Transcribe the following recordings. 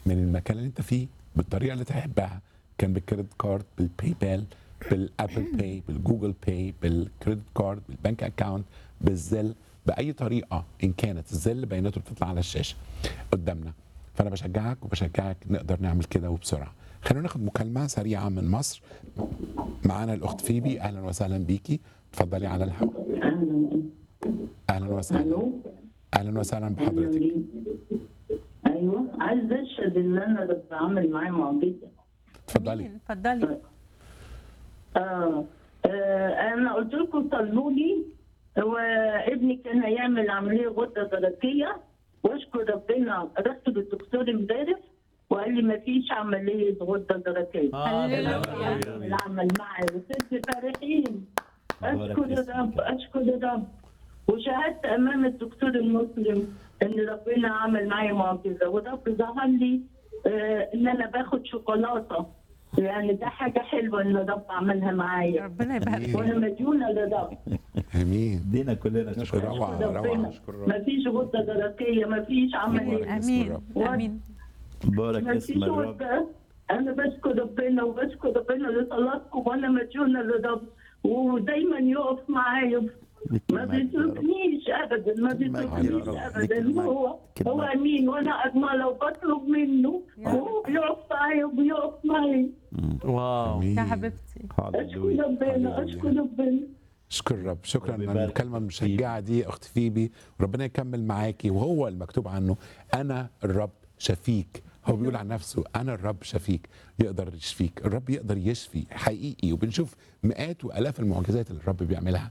من المكان اللي انت فيه بالطريقه اللي تحبها كان بالكريدت كارد بالباي بال بالابل باي بالجوجل باي بالكريدت كارد بالبنك اكاونت بالزل باي طريقه ان كانت الزل بياناته بتطلع على الشاشه قدامنا فانا بشجعك وبشجعك نقدر نعمل كده وبسرعه خلينا ناخد مكالمه سريعه من مصر معانا الاخت فيبي اهلا وسهلا بيكي اتفضلي على الهواء اهلا اهلا وسهلا الو اهلا وسهلا بحضرتك ايوه عايز اشهد ان انا بتعامل معاه معجزه اتفضلي مين؟ اتفضلي آه. آه انا قلت لكم صلوا لي هو ابني كان هيعمل عمليه غده درقيه واشكر ربنا رحت للدكتور امبارح وقال لي ما فيش عمليه غده درقيه هللويا العمل معي وست فرحين مبارك اشكر اسمك الرب يا رب. اشكر الرب وشهدت امام الدكتور المسلم ان ربنا عمل معايا معجزه والرب ظهر لي آه، ان انا باخد شوكولاته يعني ده حاجه حلوه ان الرب عملها معايا ربنا يبارك وانا مديونه للرب امين ادينا كلنا نشكر شكرا روعه روعه ربنا ما فيش غده درقيه ما فيش عمليه مبارك. امين و- امين مبارك ما اسم فيش الرب غده انا بشكر ربنا وبشكر ربنا لصلاتكم وانا مديونه للرب ودايما يقف معايا لك ما المجد يا رب. بيتركنيش ابدا ما المجد يا بيتركنيش رب. لك ابدا المجد. هو لك هو المجد. امين وانا اجمله وبطلب منه يا رب. وهو بيقف معايا وبيقف معايا واو امين يا حبيبتي اشكر هللويا ربنا هللويا. اشكر ربنا اشكر الرب شكرا رب على يبارك المكالمه فيك. المشجعه دي اخت فيبي وربنا يكمل معاكي وهو المكتوب عنه انا الرب شفيك هو بيقول عن نفسه انا الرب شفيك يقدر يشفيك الرب يقدر يشفي حقيقي وبنشوف مئات والاف المعجزات اللي الرب بيعملها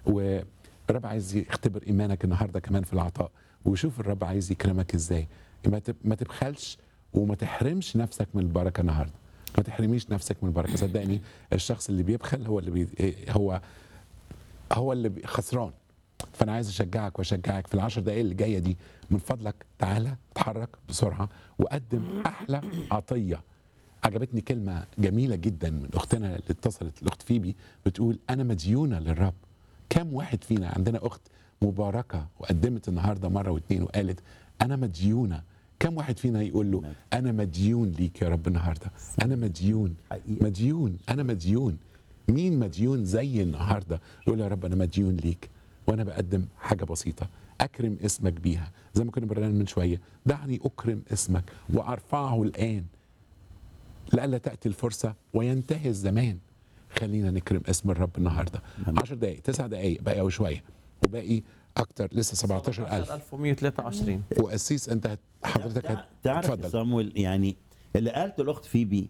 والرب عايز يختبر ايمانك النهارده كمان في العطاء وشوف الرب عايز يكرمك ازاي ما تب- ما تبخلش وما تحرمش نفسك من البركه النهارده ما تحرميش نفسك من البركه صدقني الشخص اللي بيبخل هو اللي بي هو هو اللي بي- خسران فانا عايز اشجعك واشجعك في العشر دقائق اللي جايه دي من فضلك تعالى اتحرك بسرعه وقدم احلى عطيه عجبتني كلمه جميله جدا من اختنا اللي اتصلت الاخت فيبي بتقول انا مديونه للرب كم واحد فينا عندنا اخت مباركه وقدمت النهارده مره واثنين وقالت انا مديونه كم واحد فينا يقول له انا مديون ليك يا رب النهارده انا مديون حقيقة. مديون انا مديون مين مديون زي النهارده يقول يا رب انا مديون ليك وانا بقدم حاجه بسيطه اكرم اسمك بيها زي ما كنا بنرنم من شويه دعني اكرم اسمك وارفعه الان لئلا تاتي الفرصه وينتهي الزمان خلينا نكرم اسم الرب النهارده 10 دقائق 9 دقائق باقي او شويه وباقي اكتر لسه 17000 1123 وقسيس انت هت- حضرتك هت- تعرف يا اتفضل صامويل يعني اللي قالته الاخت فيبي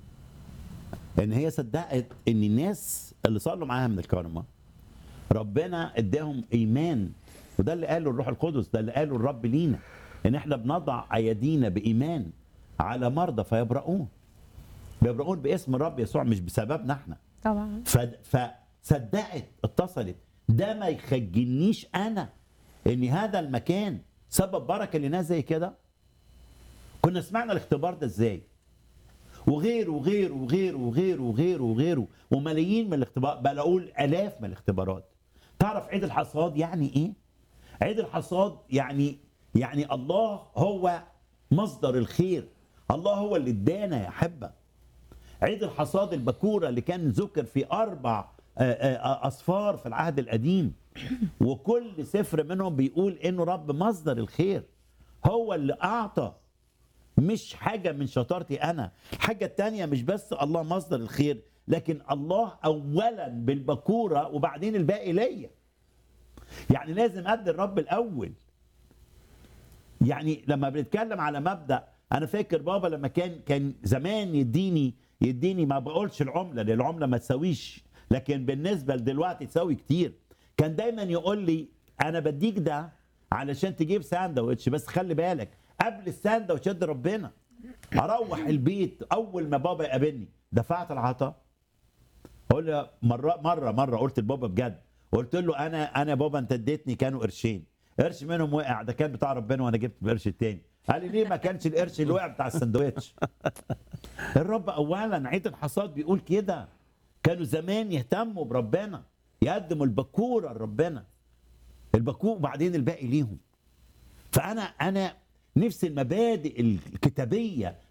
ان هي صدقت ان الناس اللي صلوا معاها من الكرمه ربنا اداهم ايمان وده اللي قاله الروح القدس ده اللي قاله الرب لينا ان احنا بنضع ايدينا بايمان على مرضى فيبرؤون بيبرؤون باسم الرب يسوع مش بسببنا احنا طبعا ف- فصدقت اتصلت ده ما يخجلنيش انا ان هذا المكان سبب بركه لناس زي كده كنا سمعنا الاختبار ده ازاي وغيره وغيره وغيره وغيره وغيره وغيره وملايين من الاختبارات بل اقول الاف من الاختبارات تعرف عيد الحصاد يعني ايه عيد الحصاد يعني يعني الله هو مصدر الخير الله هو اللي ادانا يا احبه عيد الحصاد البكورة اللي كان ذكر في أربع آه، آه، أصفار في العهد القديم وكل سفر منهم بيقول إنه رب مصدر الخير هو اللي أعطى مش حاجة من شطارتي أنا الحاجة التانية مش بس الله مصدر الخير لكن الله أولا بالبكورة وبعدين الباقي ليا يعني لازم أدي الرب الأول يعني لما بنتكلم على مبدا انا فاكر بابا لما كان كان زمان يديني يديني ما بقولش العمله لان العمله ما تساويش لكن بالنسبه لدلوقتي تساوي كتير كان دايما يقول لي انا بديك ده علشان تجيب ساندوتش بس خلي بالك قبل الساندوتش ادي ربنا اروح البيت اول ما بابا يقابلني دفعت العطاء اقول له مره مره مره قلت لبابا بجد قلت له انا انا بابا انت اديتني كانوا قرشين قرش منهم وقع ده كان بتاع ربنا وانا جبت القرش التاني قال لي ليه ما كانش القرش اللي وقع بتاع السندوتش الرب اولا عيد الحصاد بيقول كده كانوا زمان يهتموا بربنا يقدموا البكوره لربنا البكور وبعدين الباقي ليهم فانا انا نفس المبادئ الكتابيه